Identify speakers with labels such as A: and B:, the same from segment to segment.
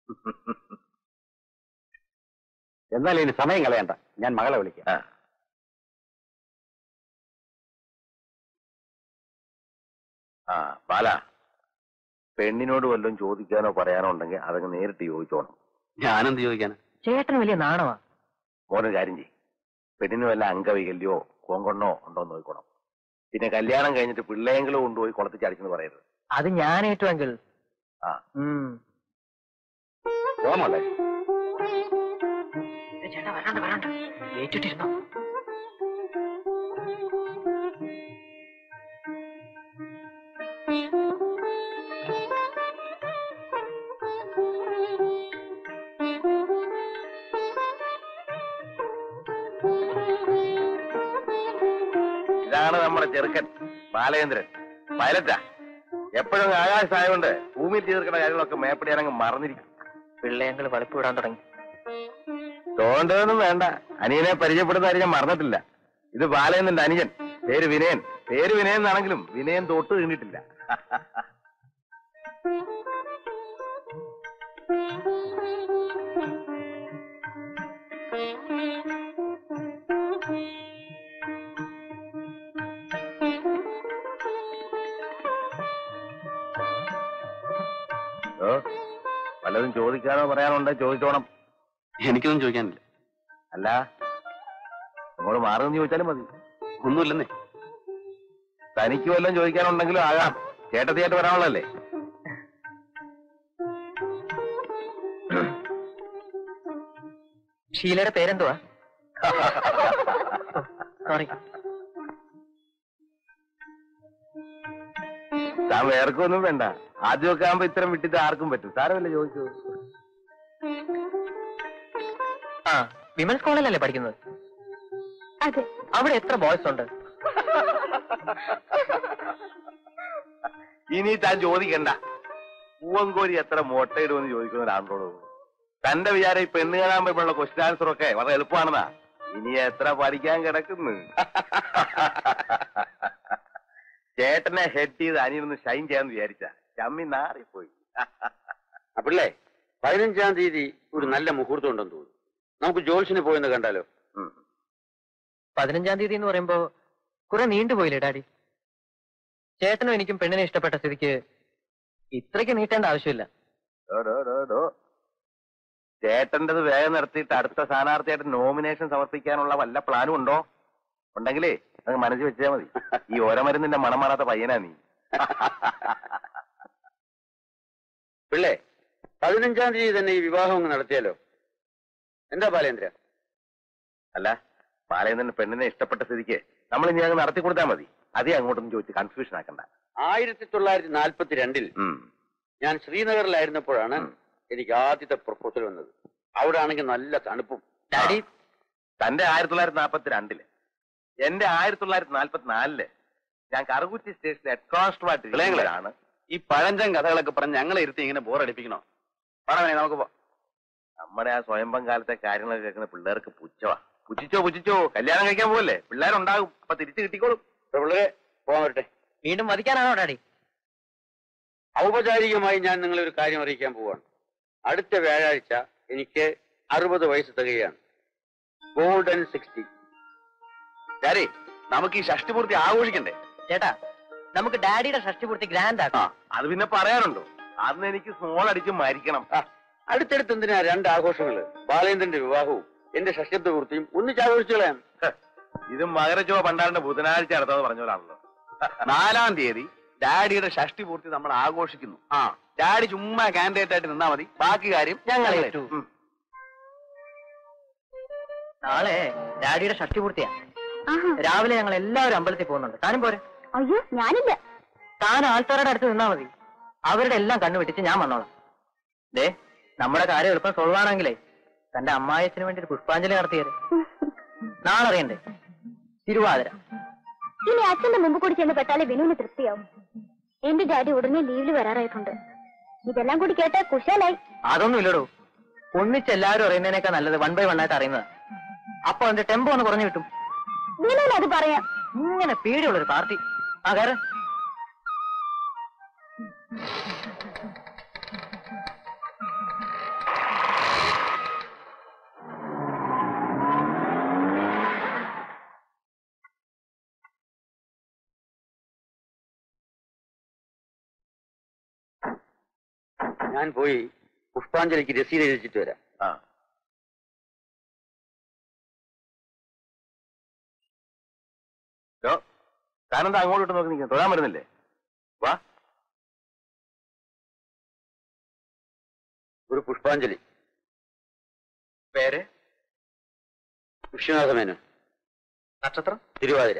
A: എന്നാൽ ഇനി സമയം കളയണ്ട ഞാൻ മകളെ വിളിക്കാം
B: ആ. ആ ബാല പെണ്ണിനോട് വല്ലതും ചോദിക്കാനോ പറയാനോ ഉണ്ടെങ്കിൽ അതങ്ങ് നേരിട്ട് ചോദിച്ചോണം
A: ഞാനെന്ത് ചോദിക്കാനാ
C: ചേട്ടന് വലിയ നാണമാ
B: മോനൊരു കാര്യം ചെയ്യും പെണ്ണിന് വല്ല അംഗവൈകല്യോ കോങ്കണ്ണോ ഉണ്ടോ എന്ന് നോക്കണം പിന്നെ കല്യാണം കഴിഞ്ഞിട്ട് പിള്ളേങ്കിലും കൊണ്ടുപോയി കുളത്തിൽ ചടിച്ചെന്ന് പറയരുത്
C: അത് ഞാൻ ഏറ്റുവെങ്കിൽ
B: ആ
A: പോമല്ലേ
C: ചേട്ടാ വരാണ്ട് വരാണ്ട് ഏറ്റിട്ടിരുന്നോ
B: ഇതാണ് നമ്മുടെ ചെറുക്കൻ ബാലചന്ദ്രൻ പൈലറ്റാ എപ്പോഴും ആകാശമായതുകൊണ്ട് ഭൂമിയിൽ ചെയ്തിരിക്കുന്ന കാര്യങ്ങളൊക്കെ മേപ്പടിയാനങ്ങ് മറന്നിരിക്കും
C: പിള്ളേങ്ങൾ വളുപ്പ് വിടാൻ തുടങ്ങി
B: തോണ്ടതൊന്നും വേണ്ട അനിയനെ പരിചയപ്പെടുന്ന കാര്യം ഞാൻ മറന്നിട്ടില്ല ഇത് ബാലചന്ദ്രന്റെ അനുജൻ പേര് വിനയൻ പേര് വിനയൻ എന്നാണെങ്കിലും വിനയൻ തൊട്ട് തീണ്ടിട്ടില്ല ഓ, വല്ലതും ചോദിക്കാനോ പറയാനുണ്ടോ ചോദിച്ചോണം
A: എനിക്കൊന്നും ചോദിക്കാനില്ല
B: അല്ല നിങ്ങളോട് മാറുമെന്ന് ചോദിച്ചാലും മതി
A: ഒന്നുമില്ലെന്നേ
B: തനിക്ക് വല്ലതും ചോദിക്കാനുണ്ടെങ്കിലും ആകാം ചേട്ടത്തിയായിട്ട് വരാനുള്ളതല്ലേ
C: ഷീലയുടെ പേരെന്തുവാ സോറി
B: താൻ വേർക്കൊന്നും വേണ്ട ആദ്യമൊക്കെ ആകുമ്പോ ഇത്തരം വിട്ടിട്ട് ആർക്കും പറ്റും സാരമല്ല ചോദിച്ചു
C: ആ വിമൻസ് കോളേജിലല്ലേ പഠിക്കുന്നത്
D: അതെ
C: അവിടെ എത്ര ബോയ്സ് ഉണ്ട്
B: ഇനി താൻ ചോദിക്കണ്ട പൂവങ്കോരി എത്ര മുട്ടയിടുമെന്ന് ചോദിക്കുന്ന ഒരാളോട് തന്റെ വിചാരം ഈ പെണ്ണ് കാണാൻ പോയപ്പോഴുള്ള ക്വസ്റ്റ്യൻ ആൻസർ ഒക്കെ വളരെ എളുപ്പമാണെന്നാ ഇനി എത്ര പഠിക്കാൻ കിടക്കുന്നു ചേട്ടനെ ഹെഡ് ചെയ്ത് അനിയൊന്ന് ഷൈൻ ചെയ്യാന്ന് വിചാരിച്ച ചമ്മി നാറിപ്പോയി
A: അപ്പിള്ളേ പതിനഞ്ചാം തീയതി ഒരു നല്ല മുഹൂർത്തം ഉണ്ടെന്ന് തോന്നുന്നു നമുക്ക് ജോൽസിന് പോയെന്ന് കണ്ടാലോ
B: ഉം.
C: പതിനഞ്ചാം തീയതി എന്ന് പറയുമ്പോ കുറെ നീണ്ടുപോയില്ലേ ഡാഡി ചേട്ടനും എനിക്കും പെണ്ണിനെ ഇഷ്ടപ്പെട്ട സ്ഥിതിക്ക് ഇത്രയ്ക്ക് നീട്ടേണ്ട ആവശ്യമില്ല
B: ഡോ, ഡോ, ഡോ, ഡോ. ചേട്ടന്റത് വേഗം നിർത്തിയിട്ട് അടുത്ത സ്ഥാനാർത്ഥിയായിട്ട് നോമിനേഷൻ സമർപ്പിക്കാനുള്ള വല്ല പ്ലാനും ഉണ്ടോ ഉണ്ടെങ്കിലേ അത് മനസ്സിൽ വെച്ചാൽ മതി ഈ ഓരമരുന്നിന്റെ മണം മാറാത്ത പയ്യനാ നീ
A: പിള്ളേ പതിനഞ്ചാം തീയതി തന്നെ ഈ വിവാഹം അങ്ങ് നടത്തിയാലോ എന്താ ബാലേന്ദ്ര
B: അല്ല ബാലചന്ദ്രൻ പെണ്ണിനെ ഇഷ്ടപ്പെട്ട സ്ഥിതിക്ക് നമ്മൾ ഇനി അങ്ങ് നടത്തി കൊടുത്താൽ മതി അതേ അങ്ങോട്ടൊന്നും ചോദിച്ച് കൺഫ്യൂഷൻ ആക്കണ്ട
A: ആയിരത്തി തൊള്ളായിരത്തി നാൽപ്പത്തി രണ്ടിൽ
B: ഉം.
A: ഞാൻ ശ്രീനഗറിലായിരുന്നപ്പോഴാണ്
B: ഉം.
A: എനിക്ക് ആദ്യത്തെ പ്രപ്പോസൽ വന്നത് അവിടെ ആണെങ്കിൽ നല്ല തണുപ്പും
C: ഡാഡി
B: തന്റെ ആയിരത്തി തൊള്ളായിരത്തി നാൽപ്പത്തി രണ്ടില് എന്റെ ആയിരത്തി തൊള്ളായിരത്തി നാൽപ്പത്തി നാലില് ഞാൻ കറുകുറ്റി സ്റ്റേഷനിൽ ഹെഡ് കോൺസ്റ്റബിളായിട്ടാണ്
A: ഈ പഴഞ്ചൻ കഥകളൊക്കെ പറഞ്ഞ് ഞങ്ങളെ ഇരുത്തി ഇങ്ങനെ ബോറടിപ്പിക്കണോ പറവനെ നമുക്ക് പോ
B: നമ്മുടെ ആ സ്വയംഭം കാലത്തെ കാര്യങ്ങളൊക്കെ കേൾക്കുന്ന പിള്ളേർക്ക് പുച്ഛവാ പുച്ഛിച്ചോ പുച്ഛിച്ചോ കല്യാണം കഴിക്കാൻ പോവല്ലേ പിള്ളേരുണ്ടാകും അപ്പൊ തിരിച്ചു കിട്ടിക്കോളും
A: ഇപ്പൊ പിള്ളേരെ പോകാൻ വരട്ടെ
C: വീണ്ടും വധിക്കാനാണോ ഡാഡി
A: ഔപചാരികമായി ഞാൻ നിങ്ങളെ ഒരു കാര്യം അറിയിക്കാൻ പോവാണ് അടുത്ത വ്യാഴാഴ്ച എനിക്ക് അറുപത് വയസ്സ് തികയാണ് ഗോൾഡൻ സിക്സ്റ്റി
B: ശരി നമുക്ക് ഈ ഷഷ്ടിപൂർത്തി ആഘോഷിക്കണ്ടേ
C: ചേട്ടാ നമുക്ക് ഡാഡിയുടെ ഷഷ്ടിപൂർത്തി ഗ്രാൻഡ്
B: ആ
C: ആക്കാം
B: അത് പിന്നെ പറയാനുണ്ടോ അന്ന് എനിക്ക് സ്മോൾ അടിച്ച് മരിക്കണം
A: അടുത്തടുത്ത് എന്തിനാ രണ്ട് ആഘോഷങ്ങള് ബാലേന്ദ്രന്റെ വിവാഹവും എന്റെ ഷഷ്ടിത്വ പൂർത്തിയും ഒന്നിച്ച് ആഘോഷിച്ചു കളയാം
B: ഹ, ഇത് മകരച്ചോ പണ്ടാറിന്റെ ബുധനാഴ്ച നടത്താന്ന് പറഞ്ഞ പോലാണല്ലോ
E: നാലാം തീയതി ഡാഡിയുടെ ഷഷ്ടി പൂർത്തി നമ്മൾ ആഘോഷിക്കുന്നു ആ ഡാഡി ചുമ്മാ കാൻഡിഡേറ്റ് ആയിട്ട് നിന്നാ മതി ബാക്കി കാര്യം
C: ഞങ്ങൾ
E: ഞങ്ങൾ
C: ഏറ്റു.
B: ഉം.
C: നാളെ ഡാഡിയുടെ ഷഷ്ടിപൂർത്തിയാ
D: ആഹാ
C: രാവിലെ ഞങ്ങൾ എല്ലാവരും അമ്പലത്തിൽ പോകുന്നുണ്ട് താനും പോരെ
D: അയ്യോ ഞാനില്ല
C: താൻ ആൾക്കാരുടെ അടുത്ത് നിന്നാ മതി അവരുടെ എല്ലാം കണ്ണു വെട്ടിച്ച് ഞാൻ വന്നോളാം ദേ നമ്മുടെ കാര്യം എളുപ്പം സോൾവ് ആണെങ്കിലേ തന്റെ അമ്മായച്ചന് വേണ്ടി ഒരു പുഷ്പാഞ്ജലി നടത്തിയത് നാളെ അറിയണ്ടേ തിരുവാതിര
D: ഇനി അച്ഛന്റെ മുമ്പ് കൂടി ചെന്ന് പെട്ടാലേ വിനുവിന് തൃപ്തിയാവും എന്റെ ഡാഡി ഉടനെ ലീവിൽ വരാറായിട്ടുണ്ട് ഇതെല്ലാം കൂടി കേട്ട് കുശാലായി
C: അതൊന്നും ഇല്ലടോ ഒന്നിച്ച് എല്ലാവരും അറിയുന്നതിനേക്കാൾ നല്ലത് വൺ ബൈ വൺ ആയിട്ട് അറിയുന്നത് അപ്പൊ അതിന്റെ ടെമ്പോ ഒന്ന് കുറഞ്ഞു കിട്ടും
D: വിനുവിന് അത് പറയാം
C: ഇങ്ങനെ പേടിയുള്ളൊരു പാർട്ടി ആ കാര്യം
A: ഞാൻ പോയി പുഷ്പാഞ്ജലിക്ക് രസീത് എഴുതിച്ചിട്ട് വരാം
B: ആ താനെന്താ അങ്ങോട്ട് നോക്കി നിൽക്കുന്നു തൊഴാൻ വരുന്നില്ലേ വാ
A: ഒരു പുഷ്പാഞ്ജലി
E: പേര്
A: വിശ്വനാഥ മേനോൻ
E: നക്ഷത്രം
A: തിരുവാതിര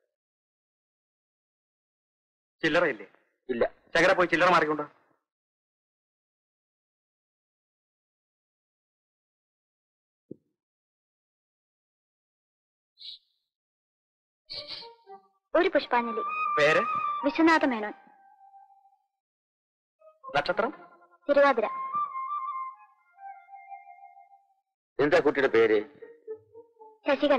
E: ചില്ലറയില്ലേ
A: ഇല്ല
E: ചകര പോയി ചില്ലറ മാറിക്കൊണ്ടോ
D: ഒരു പുഷ്പാഞ്ജലി
E: പേര്
D: വിശ്വനാഥ മേനോൻ
E: നക്ഷത്രം
D: തിരുവാതിര
A: എന്താ കുട്ടിയുടെ പേര്
D: ശശികല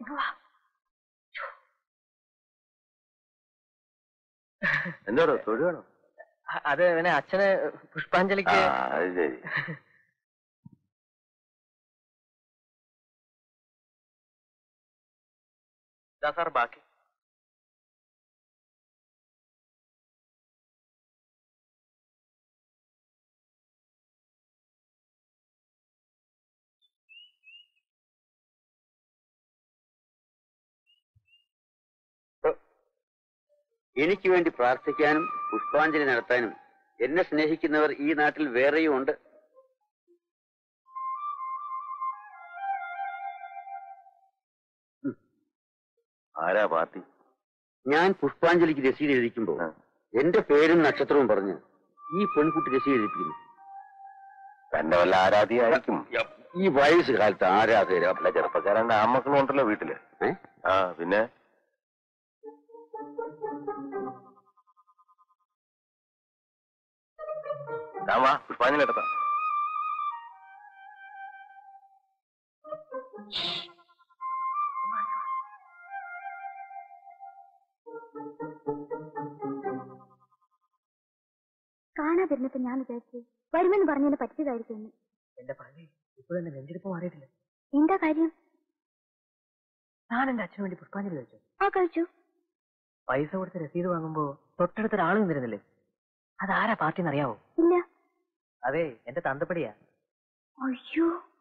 B: എന്തോടോ തൊഴുകണോ
C: അ- അത് പിന്നെ അച്ഛന്
B: ആ
C: പുഷ്പാഞ്ജലിക്ക്
B: അത് ശരി
E: ഇതാ സാർ ബാക്കി
A: എനിക്ക് വേണ്ടി പ്രാർത്ഥിക്കാനും പുഷ്പാഞ്ജലി നടത്താനും എന്നെ സ്നേഹിക്കുന്നവർ ഈ നാട്ടിൽ വേറെയും ഉണ്ട്
B: ആരാ പാർട്ടി
A: ഞാൻ പുഷ്പാഞ്ജലിക്ക് രസീത് എഴുതിക്കുമ്പോ
B: ആ.
A: എന്റെ പേരും നക്ഷത്രവും പറഞ്ഞ് ഈ പെൺകുട്ടി രസീത് എഴുതിപ്പിക്കുന്നു
B: തന്റെ വല്ല ആരാധിയായിരിക്കും
A: ഈ വയസ്സ് കാലത്ത് ആരാധകര
B: അല്ല ചെറുപ്പക്കാരന്റെ ആമക്കളും ഉണ്ടല്ലോ വീട്ടില്
A: ഏ
B: ആ പിന്നെ താൻ വാ പുഷ്പാഞ്ജലി എടുത്താ
D: കാണാതിരുന്നപ്പോ ഞാൻ വിചാരിച്ചു വരുമെന്ന് പറഞ്ഞതിന് പറ്റിയതായിരിക്കും എന്ന്.
C: എന്റെ പള്ളി ഇപ്പോഴെന്റെ നെഞ്ചെടുപ്പ് മാറിയിട്ടില്ല
D: എന്താ കാര്യം
C: ഞാൻ എന്റെ അച്ഛന് വേണ്ടി പുഷ്പാഞ്ജലി കഴിച്ചു
D: ആ കഴിച്ചു
C: പൈസ കൊടുത്ത് രസീത് വാങ്ങുമ്പോ തൊട്ടടുത്ത ഒരാൾ നിന്നിരുന്നില്ലേ അതാരാ പാർട്ടി എന്നറിയാവോ
D: ഇല്ല
C: അതെ എന്റെ തന്തപ്പടിയാ
D: അയ്യോ